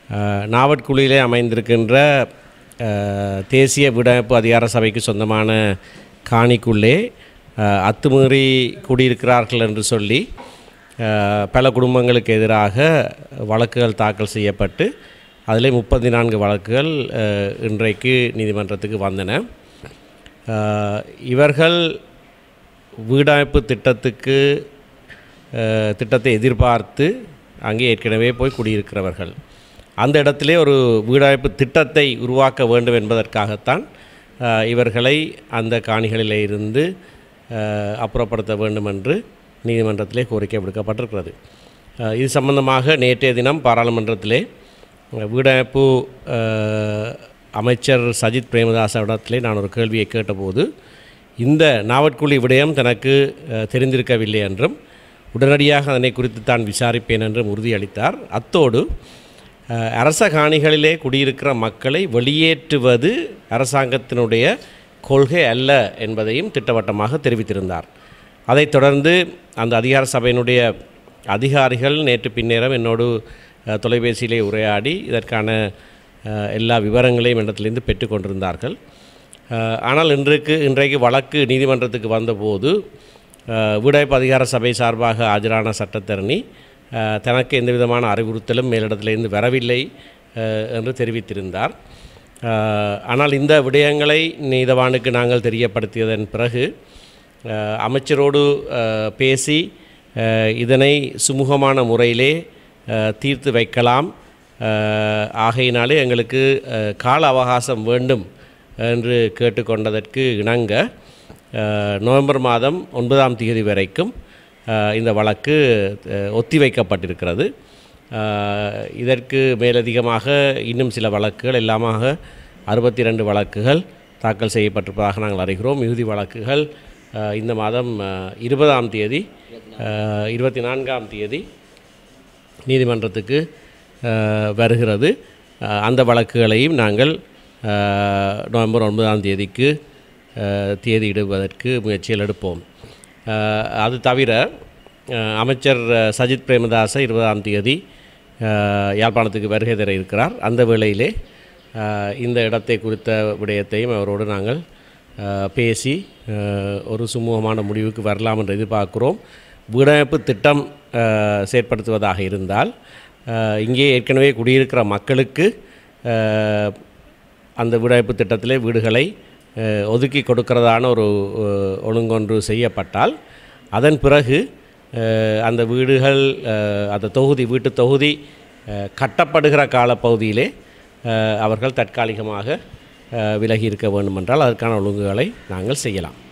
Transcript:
அஹ், நாவட்குழியிலே அமைந்திருக்கின்ற அஹ், தேசிய விடமைப்பு அதிகார சபைக்கு சொந்தமான காணிக்குள்ளே அஹ், அத்துமீறி குடியிருக்கிறார்கள் என்று சொல்லி அஹ், பல குடும்பங்களுக்கு எதிராக வழக்குகள் தாக்கல் செய்யப்பட்டு அதிலே முப்பத்தி நான்கு வழக்குகள் அஹ், இன்றைக்கு நீதிமன்றத்துக்கு வந்தன அஹ், இவர்கள் வீடமைப்பு திட்டத்துக்கு அஹ், திட்டத்தை எதிர்பார்த்து அங்கே ஏற்கனவே போய் குடியிருக்கிறவர்கள் அந்த இடத்திலே ஒரு வீடமைப்பு திட்டத்தை உருவாக்க வேண்டும் என்பதற்காகத்தான் அஹ், இவர்களை அந்த காணிகளிலே இருந்து அஹ், அப்புறப்படுத்த வேண்டும் என்று நீதிமன்றத்திலே கோரிக்கை விடுக்கப்பட்டிருக்கிறது அஹ், இது சம்பந்தமாக நேற்றைய தினம் பாராளுமன்றத்திலே அஹ், வீடமைப்பு அஹ், அமைச்சர் சஜித் பிரேமதாசவிடத்திலே நான் ஒரு கேள்வியை கேட்டபோது இந்த நாவட்குழி விடயம் தனக்கு அஹ், தெரிந்திருக்கவில்லை என்றும் உடனடியாக அதனை குறித்து தான் விசாரிப்பேன் என்றும் உறுதியளித்தார் அத்தோடு அஹ், அரச காணிகளிலே குடியிருக்கிற மக்களை வெளியேற்றுவது அரசாங்கத்தினுடைய கொள்கை அல்ல என்பதையும் திட்டவட்டமாக தெரிவித்திருந்தார் அதைத் தொடர்ந்து அந்த அதிகார சபையினுடைய அதிகாரிகள் நேற்று பின்னேரம் என்னோடு அஹ், தொலைபேசியிலே உரையாடி இதற்கான அஹ், எல்லா விவரங்களையும் இடத்திலிருந்து பெற்றுக்கொண்டிருந்தார்கள் அஹ், ஆனால் இன்றைக்கு இன்றைக்கு வழக்கு நீதிமன்றத்துக்கு வந்தபோது அஹ், வீடமைப்பு அதிகார சபை சார்பாக ஆஜரான சட்டத்தரணி அஹ், தனக்கு எந்த விதமான அறிவுறுத்தலும் மேலிடத்திலிருந்து வரவில்லை அஹ், என்று தெரிவித்திருந்தார் அஹ், ஆனால் இந்த விடயங்களை நீதவானுக்கு நாங்கள் தெரியப்படுத்தியதன் பிறகு அஹ், அமைச்சரோடு அஹ், பேசி அஹ், இதனை சுமூகமான முறையிலே அஹ், தீர்த்து வைக்கலாம் அஹ், ஆகையினாலே எங்களுக்கு அஹ், கால அவகாசம் வேண்டும் என்று கேட்டுக்கொண்டதற்கு இணங்க அஹ், நவம்பர் மாதம் ஒன்பதாம் தேதி வரைக்கும் அஹ், இந்த வழக்கு அஹ், ஒத்திவைக்கப்பட்டிருக்கிறது அஹ், இதற்கு மேலதிகமாக இன்னும் சில வழக்குகள் எல்லாமாக அறுபத்தி ரெண்டு வழக்குகள் தாக்கல் செய்யப்பட்டிருப்பதாக நாங்கள் அறிகிறோம் இறுதி வழக்குகள் அஹ், இந்த மாதம் அஹ், இருபதாம் தேதி அஹ், இருபத்தி நான்காம் தேதி நீதிமன்றத்துக்கு அஹ், வருகிறது அஹ், அந்த வழக்குகளையும் நாங்கள் அஹ், நவம்பர் ஒன்பதாம் தேதிக்கு அஹ், தேதியிடுவதற்கு முயற்சிகள் எடுப்போம் அஹ், அது தவிர அஹ், அமைச்சர் அஹ், சஜித் பிரேமதாச இருபதாம் தேதி அஹ், யாழ்ப்பாணத்துக்கு வருகை தர இருக்கிறார் அந்த வேளையிலே அஹ், இந்த இடத்தை குறித்த விடயத்தையும் அவரோடு நாங்கள் அஹ், பேசி அஹ், ஒரு சுமூகமான முடிவுக்கு வரலாம் என்று எதிர்பார்க்கிறோம் வீடமைப்பு திட்டம் அஹ், செயற்படுத்துவதாக இருந்தால் அஹ், இங்கே ஏற்கனவே குடியிருக்கிற மக்களுக்கு அஹ், அந்த வீடமைப்பு திட்டத்திலே வீடுகளை அஹ், ஒதுக்கி கொடுக்கிறதான ஒரு அஹ், ஒழுங்கொன்று செய்யப்பட்டால் அதன் பிறகு அஹ், அந்த வீடுகள் அஹ், அந்த தொகுதி வீட்டு தொகுதி அஹ், கட்டப்படுகிற காலப்பகுதியிலே அஹ், அவர்கள் தற்காலிகமாக அஹ், விலகி இருக்க வேண்டுமென்றால் அதற்கான ஒழுங்குகளை நாங்கள் செய்யலாம்